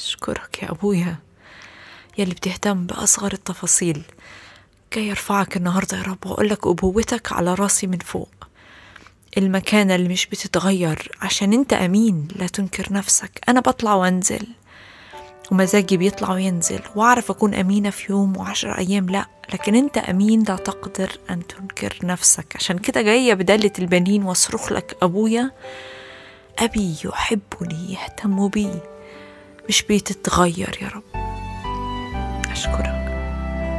أشكرك يا أبويا يلي بتهتم بأصغر التفاصيل جاي أرفعك النهاردة يا رب وأقول لك أبوتك على راسي من فوق المكانة اللي مش بتتغير عشان أنت أمين لا تنكر نفسك أنا بطلع وأنزل ومزاجي بيطلع وينزل وأعرف أكون أمينة في يوم وعشر أيام لأ لكن أنت أمين لا تقدر أن تنكر نفسك عشان كده جاية بدالة البنين واصرخ لك أبويا أبي يحبني يهتم بي مش بيتتغير يا رب أشكرك